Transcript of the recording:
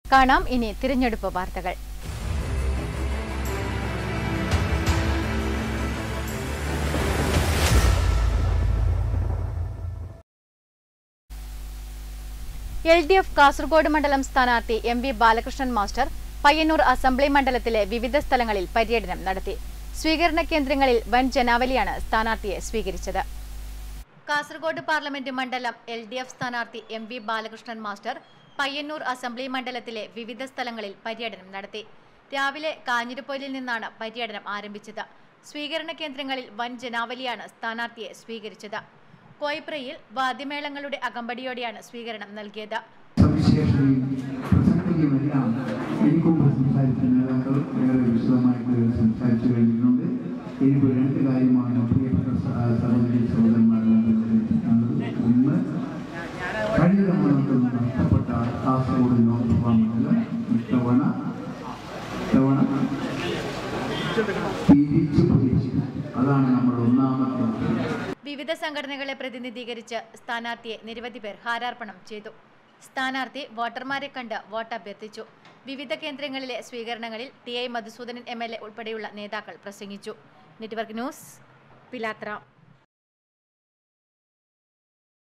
കാണാം ഇനി തിരഞ്ഞെടുപ്പ് വാർത്തകൾ എൽ ഡി എഫ് കാസർഗോഡ് മണ്ഡലം സ്ഥാനാർത്ഥി M V Balakrishnan master Payyanur assembly മണ്ഡലത്തിലെ വിവിധ സ്ഥലങ്ങളിൽ പര്യടനം നടത്തി സ്വീകരണ കേന്ദ്രങ്ങളിൽ വൻ ജനാവലിയാണ് സ്ഥാനാർത്ഥിയെ സ്വീകരിച്ചത് കാസർഗോഡ് പാർലമെന്റ് മണ്ഡലം എൽ ഡി എഫ് സ്ഥാനാർത്ഥി M V Balakrishnan master Payyanur assembly മണ്ഡലത്തിലെ വിവിധ സ്ഥലങ്ങളിൽ പര്യടനം നടത്തി രാവിലെ കാഞ്ഞിരപ്പൊയിലിൽ നിന്നാണ് പര്യടനം ആരംഭിച്ചത് സ്വീകരണ കേന്ദ്രങ്ങളിൽ വൻ ജനാവലിയാണ് സ്ഥാനാർത്ഥിയെ സ്വീകരിച്ചത് കോയിപ്രയിൽ വാദ്യമേളങ്ങളുടെ അകമ്പടിയോടെയാണ് സ്വീകരണം നൽകിയത് സവിശേഷതയും പ്രസക്തിയുമെല്ലാം എനിക്ക് മുമ്പ് സംസാരിച്ച നേതാക്കൾ ഏറെ വിശദമായിട്ട് സംസാരിച്ചു കഴിഞ്ഞിട്ടുണ്ട് എനിക്ക് രണ്ട് കാര്യമാണ് പ്രിയപ്പെട്ട സ- സഹോദരി സഹോദരന്മാർ ബന്ധപ്പെട്ടിട്ടുള്ളത് ഒന്ന് കഴിഞ്ഞ തവണ നമുക്ക് നഷ്ടപ്പെട്ട കാസർഗോഡ് ലോക്സഭാ മണ്ഡലം ഇത്തവണ ഇത്തവണ തിരിച്ചു പിടിച്ചു അതാണ് നമ്മുടെ ഒന്നാമത്തെ ലക്ഷ്യം വിവിധ സംഘടനകളെ പ്രതിനിധീകരിച്ച് സ്ഥാനാർത്ഥിയെ നിരവധി പേർ ഹാരാർപ്പണം ചെയ്തു സ്ഥാനാർത്ഥി വോട്ടർമാരെ കണ്ട് വോട്ട് അഭ്യർത്ഥിച്ചു വിവിധ കേന്ദ്രങ്ങളിലെ സ്വീകരണങ്ങളിൽ T I Madhusoodanan M L A ഉൾപ്പെടെയുള്ള നേതാക്കൾ പ്രസംഗിച്ചു നെറ്റ്വർക്ക് ന്യൂസ് പിലാത്ര